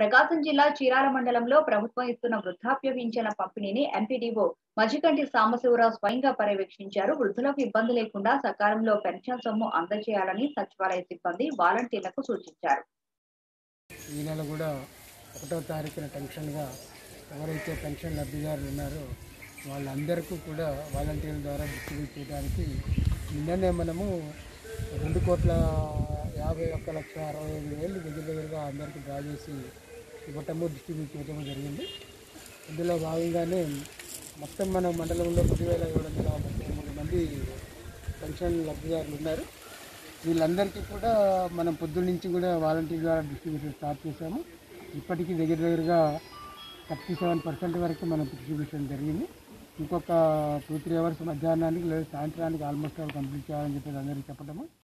ప్రకాశం జిల్లా చీరాల మండలంలో ప్రభుత్వం ఇస్తున్న వృద్ధాప్య పింఛన పంపిణీని ఎంపీడీఓ మజికంటి సాంబశివరావు స్వయంగా పర్యవేక్షించారు వృద్ధులకు ఇబ్బంది లేకుండా సకాలంలో పెన్షన్ సొమ్ము అందజేయాలని సచివాలయ సిబ్బంది వాలంటీర్లకు సూచించారు ఈ నెల కూడా ఒకటో తారీఖున టెన్షన్గా ఎవరైతే పెన్షన్ లబ్ధిదారులు ఉన్నారో వాళ్ళందరికీ కూడా వాలంటీర్ల ద్వారా డిస్ట్రిబ్యూట్ చేయడానికి నిన్ననే మనము రెండు కోట్ల యాభై ఒక్క లక్ష అరవై ఐదు వేలు దగ్గర దగ్గరగా అందరికీ డ్రా చేసి ఇవ్వటము డిస్ట్రిబ్యూట్ చేయటము జరిగింది ఇందులో భాగంగానే మొత్తం మన మండలంలో పదివేల ఏడు వందల ముప్పై మూడు మంది పెన్షన్ లబ్ధిదారులు ఉన్నారు వీళ్ళందరికీ కూడా మనం పొద్దున్న నుంచి కూడా వాలంటీర్ ద్వారా డిస్ట్రిబ్యూషన్ స్టార్ట్ చేశాము ఇప్పటికీ దగ్గర దగ్గరగా థర్టీ సెవెన్ పర్సెంట్ వరకు మనం డిస్ట్రిబ్యూషన్ జరిగింది ఇంకొక టూ త్రీ అవర్స్ మధ్యాహ్నానికి లేదా సాయంత్రానికి ఆల్మోస్ట్ ఆల్ కంప్లీట్ చేయాలని చెప్పేసి అందరికీ చెప్పడము